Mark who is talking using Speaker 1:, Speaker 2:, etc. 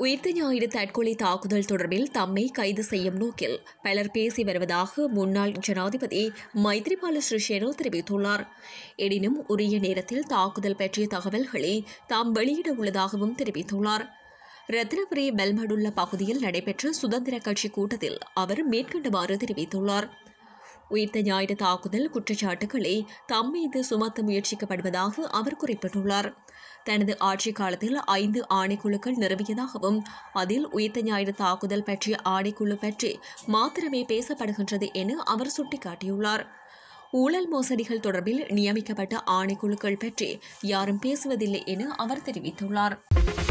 Speaker 1: உயிர்த்த ஞாயிறு தற்கொலை தாக்குதல் தொடர்பில் தம்மை கைது செய்யும் நோக்கில் பலர் பேசி வருவதாக முன்னாள் ஜனாதிபதி மைத்ரிபால சிறிசேனோ தெரிவித்துள்ளார் எனினும் உரிய நேரத்தில் தாக்குதல் பற்றிய தகவல்களை தாம் வெளியிட உள்ளதாகவும் தெரிவித்துள்ளார் ரத்னபுரி பெல்மடுள்ள பகுதியில் நடைபெற்ற சுதந்திர கட்சி கூட்டத்தில் அவர் மேற்கண்டவாறு தெரிவித்துள்ளார் உயிர்த்த ஞாயிறு தாக்குதல் குற்றச்சாட்டுகளை தம் மீது சுமத்த முயற்சிக்கப்படுவதாக அவர் குறிப்பிட்டுள்ளார் தனது ஆட்சி காலத்தில் ஐந்து ஆணைக்குழுக்கள் நிறுவியதாகவும் அதில் உயிர்த்த ஞாயிறு தாக்குதல் பற்றிய ஆணைக்குழு பற்றி மாத்திரமே பேசப்படுகின்றது என அவர் சுட்டிக்காட்டியுள்ளார் ஊழல் மோசடிகள் தொடர்பில் நியமிக்கப்பட்ட ஆணைக்குழுக்கள் பற்றி யாரும் பேசுவதில்லை என அவர் தெரிவித்துள்ளார்